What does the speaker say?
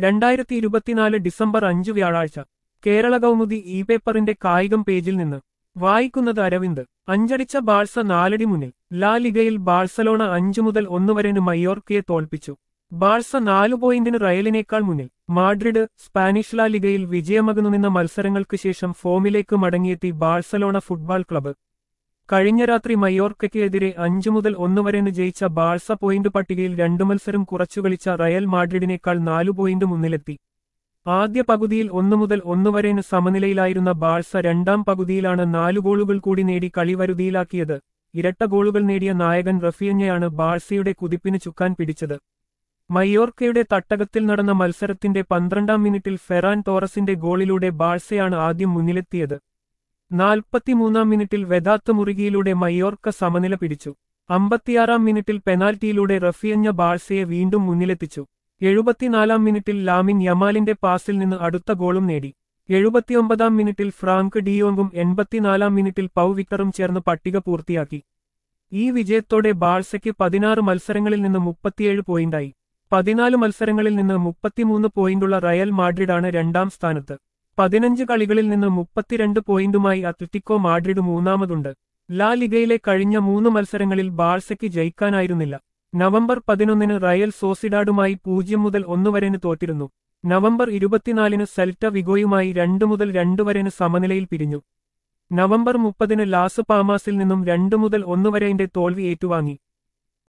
രണ്ടായിരത്തി ഇരുപത്തിനാല് ഡിസംബർ അഞ്ച് വ്യാഴാഴ്ച കേരള കൗമുദി ഇ പേപ്പറിന്റെ കായികം പേജിൽ നിന്ന് വായിക്കുന്നത് അരവിന്ദ് അഞ്ചടിച്ച ബാഴ്സ നാലടി മുന്നിൽ ലാ ലിഗയിൽ ബാഴ്സലോണ അഞ്ചു മുതൽ ഒന്ന് വരെന് മയോർക്കയെ തോൽപ്പിച്ചു ബാഴ്സ നാലു പോയിന്റിന് റയലിനേക്കാൾ മുന്നിൽ മാഡ്രിഡ് സ്പാനിഷ് ലാ ലിഗയിൽ വിജയമകന്നുനിന്ന മത്സരങ്ങൾക്ക് ശേഷം ഫോമിലേക്ക് മടങ്ങിയെത്തി ബാഴ്സലോണ ഫുട്ബോൾ ക്ലബ്ബ് കഴിഞ്ഞ രാത്രി മയോർക്കയ്ക്കെതിരെ അഞ്ചു മുതൽ ഒന്ന് വരെന് ജയിച്ച ബാഴ്സ പോയിന്റ് പട്ടികയിൽ രണ്ടു മത്സരം കുറച്ചുകളിച്ച റയൽ മാഡ്രിഡിനേക്കാൾ നാലു പോയിന്റ് മുന്നിലെത്തി ആദ്യ പകുതിയിൽ ഒന്നു മുതൽ ഒന്ന് വരെന് സമനിലയിലായിരുന്ന ബാഴ്സ രണ്ടാം പകുതിയിലാണ് നാലു ഗോളുകൾ കൂടി നേടി കളി വരുതിയിലാക്കിയത് ഇരട്ട ഗോളുകൾ നേടിയ നായകൻ റഫീഞ്ഞയാണ് ബാഴ്സയുടെ കുതിപ്പിന് ചുക്കാൻ പിടിച്ചത് മയോർക്കയുടെ തട്ടകത്തിൽ നടന്ന മത്സരത്തിന്റെ പന്ത്രണ്ടാം മിനിറ്റിൽ ഫെറാൻ തോറസിന്റെ ഗോളിലൂടെ ബാഴ്സയാണ് ആദ്യം മുന്നിലെത്തിയത് നാൽപ്പത്തിമൂന്നാം മിനിറ്റിൽ വെദാത്ത് മുറുകിയിലൂടെ മയോർക്ക സമനില പിടിച്ചു അമ്പത്തിയാറാം മിനിറ്റിൽ പെനാൽറ്റിയിലൂടെ റഫിയഞ്ഞ ബാഴ്സയെ വീണ്ടും മുന്നിലെത്തിച്ചു എഴുപത്തിനാലാം മിനിറ്റിൽ ലാമിൻ യമാലിന്റെ പാസിൽ നിന്ന് അടുത്ത ഗോളും നേടി എഴുപത്തിയൊമ്പതാം മിനിറ്റിൽ ഫ്രാങ്ക് ഡിയോങ്കും എൺപത്തിനാലാം മിനിറ്റിൽ പൗ വിക്ടറും ചേർന്ന് പട്ടിക പൂർത്തിയാക്കി ഈ വിജയത്തോടെ ബാഴ്സയ്ക്ക് പതിനാറ് മത്സരങ്ങളിൽ നിന്ന് മുപ്പത്തിയേഴ് പോയിന്റായി പതിനാല് മത്സരങ്ങളിൽ നിന്ന് മുപ്പത്തിമൂന്ന് പോയിന്റുള്ള റയൽ മാഡ്രിഡാണ് രണ്ടാം സ്ഥാനത്ത് പതിനഞ്ച് കളികളിൽ നിന്ന് മുപ്പത്തിരണ്ട് പോയിന്റുമായി അത്ലറ്റിക്കോ മാഡ്രിഡ് മൂന്നാമതുണ്ട് ലാ ലിഗയിലെ കഴിഞ്ഞ മൂന്ന് മത്സരങ്ങളിൽ ബാഴ്സയ്ക്ക് ജയിക്കാനായിരുന്നില്ല നവംബർ പതിനൊന്നിന് റയൽ സോസിഡാഡുമായി പൂജ്യം മുതൽ ഒന്ന് വരെന് തോറ്റിരുന്നു നവംബർ ഇരുപത്തിനാലിന് സെൽറ്റ വിഗോയുമായി രണ്ട് മുതൽ രണ്ട് വരെന് സമനിലയിൽ പിരിഞ്ഞു നവംബർ മുപ്പതിന് ലാസ് പാമാസിൽ നിന്നും രണ്ട് മുതൽ ഒന്ന് വരെന്റെ തോൽവി ഏറ്റുവാങ്ങി